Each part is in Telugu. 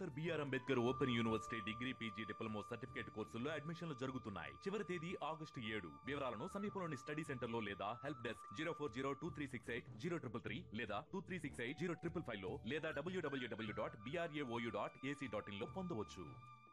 doctor BR Ambedkar open university degree PG diploma certificate కోర్సుల్లో అడ్మిషన్లు జరుగుతున్నాయి చివరి తేదీ ఆగస్టు ఏడు వివరాలను సమీపంలోని స్టడీ సెంటర్ లో లేదా help desk zero four zero two three six eight zero triple three లేదా two three six eight zero triple five లో లేదా WWW dot BRAOU dot AC dot in లో పొందవచ్చు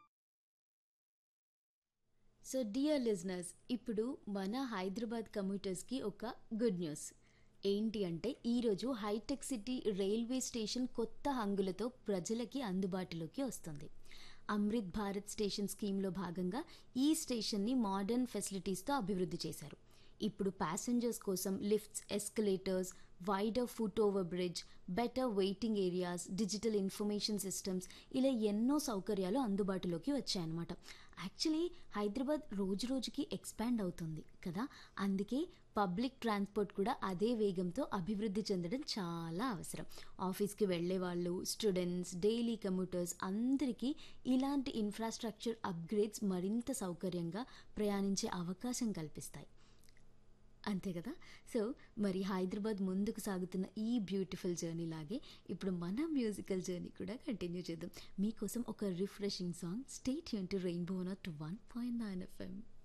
సో డియర్ లిజనర్స్ ఇప్పుడు మన హైదరాబాద్ కమ్యూటర్స్కి ఒక గుడ్ న్యూస్ ఏంటి అంటే ఈరోజు హైటెక్ సిటీ రైల్వే స్టేషన్ కొత్త హంగులతో ప్రజలకి అందుబాటులోకి వస్తుంది అమృత్ భారత్ స్టేషన్ స్కీమ్లో భాగంగా ఈ స్టేషన్ని మోడర్న్ ఫెసిలిటీస్తో అభివృద్ధి చేశారు ఇప్పుడు ప్యాసింజర్స్ కోసం lifts escalators wider foot over bridge better waiting areas digital information systems ఇలా ఎన్నో సౌకర్యాలు అందుబాటులోకి వచ్చాయన్నమాట యాక్చువల్లీ హైదరాబాద్ రోజు రోజుకి ఎక్స్పాండ్ అవుతుంది కదా అందుకే పబ్లిక్ ట్రాన్స్పోర్ట్ కూడా అదే వేగంతో అభివృద్ధి చెందడం చాలా అవసరం ఆఫీస్కి వెళ్ళే వాళ్ళు స్టూడెంట్స్ డైలీ కమ్యూటర్స్ అందరికీ ఇలాంటి ఇన్ఫ్రాస్ట్రక్చర్ అప్గ్రేడ్స్ మరింత సౌకర్యంగా ప్రయాణించే అవకాశం కల్పిస్తాయి అంతే కదా సో మరి హైదరాబాద్ ముందుకు సాగుతున్న ఈ బ్యూటిఫుల్ జర్నీ లాగే ఇప్పుడు మన మ్యూజికల్ జర్నీ కూడా కంటిన్యూ చేద్దాం మీకోసం ఒక refreshing song state unit rainbow nought one point nine FM